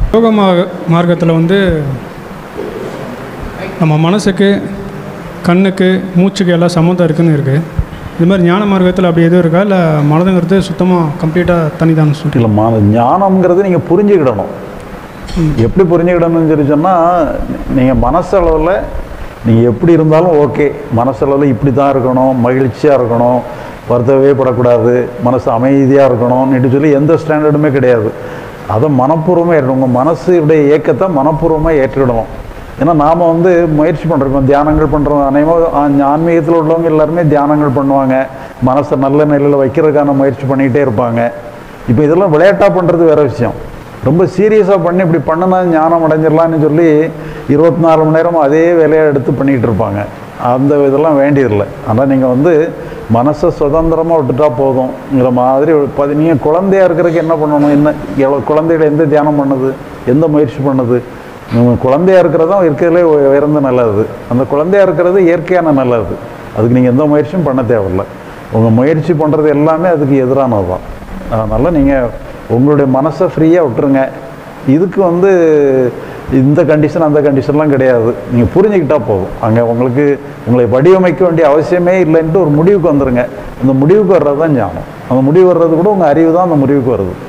யோக மா மார்க்கத்தில் வந்து நம்ம மனசுக்கு கண்ணுக்கு மூச்சுக்கு எல்லாம் சம்மந்தம் இருக்குன்னு இருக்குது இது மாதிரி ஞான மார்க்கத்தில் அப்படி எதுவும் இருக்கா இல்லை மனதுங்கிறது சுத்தமாக கம்ப்ளீட்டாக தனிதான் சொல்லிட்டு இல்லை மான ஞானம்ங்கிறது நீங்கள் புரிஞ்சுக்கிடணும் எப்படி புரிஞ்சுக்கிடணும்னு சொல்லி சொன்னால் நீங்கள் மனசளவில் நீங்கள் எப்படி இருந்தாலும் ஓகே மனசளவில் இப்படி தான் இருக்கணும் மகிழ்ச்சியாக இருக்கணும் வருத்தவே படக்கூடாது மனசு அமைதியாக இருக்கணும்னு சொல்லி எந்த ஸ்டாண்டர்டுமே கிடையாது அதை மனப்பூர்வமாக ஏற்றணும் உங்கள் மனசுடைய இயக்கத்தை மனப்பூர்வமாக ஏற்றிடணும் ஏன்னா நாம் வந்து முயற்சி பண்ணுறோம் இப்போ தியானங்கள் பண்ணுறோம் அனைவரும் ஆன்மீகத்தில் உள்ளவங்க எல்லாருமே தியானங்கள் பண்ணுவாங்க மனசை நல்ல நிலையில் வைக்கிறதுக்கான முயற்சி பண்ணிகிட்டே இருப்பாங்க இப்போ இதெல்லாம் விளையாட்டாக பண்ணுறது வேற விஷயம் ரொம்ப சீரியஸாக பண்ணி இப்படி பண்ணுனா ஞானம் அடைஞ்சிடலான்னு சொல்லி இருபத்தி நாலு மணி நேரம் அதே வேலையை எடுத்து பண்ணிகிட்டு இருப்பாங்க அந்த இதெல்லாம் வேண்டியதில்லை ஆனால் நீங்கள் வந்து மனசை சுதந்திரமாக விட்டுட்டா போதும்ங்கிற மாதிரி பதி நீங்கள் குழந்தையா இருக்கிறதுக்கு என்ன பண்ணணும் என்ன எவ்வளோ குழந்தைகள் எந்த தியானம் பண்ணுது எந்த முயற்சி பண்ணுது நம்ம குழந்தையா இருக்கிறதும் இருக்கிறதுலே உ- உயர்ந்த நல்லது அந்த குழந்தையா இருக்கிறது இயற்கையான நல்லது அதுக்கு நீங்கள் எந்த முயற்சியும் பண்ண தேவையில்லை உங்கள் முயற்சி பண்ணுறது எல்லாமே அதுக்கு எதிரானது தான் அதனால் நீங்கள் உங்களுடைய மனசை ஃப்ரீயாக விட்டுருங்க இதுக்கு வந்து இந்த கண்டிஷன் அந்த கண்டிஷன்லாம் கிடையாது நீங்கள் புரிஞ்சுக்கிட்டா போதும் அங்கே உங்களுக்கு உங்களை வடிவமைக்க வேண்டிய அவசியமே இல்லைன்ட்டு ஒரு முடிவுக்கு வந்துருங்க அந்த முடிவுக்கு வர்றது தான் ஞானம் அந்த முடிவு வர்றது கூட உங்கள் அறிவு தான் அந்த முடிவுக்கு வருது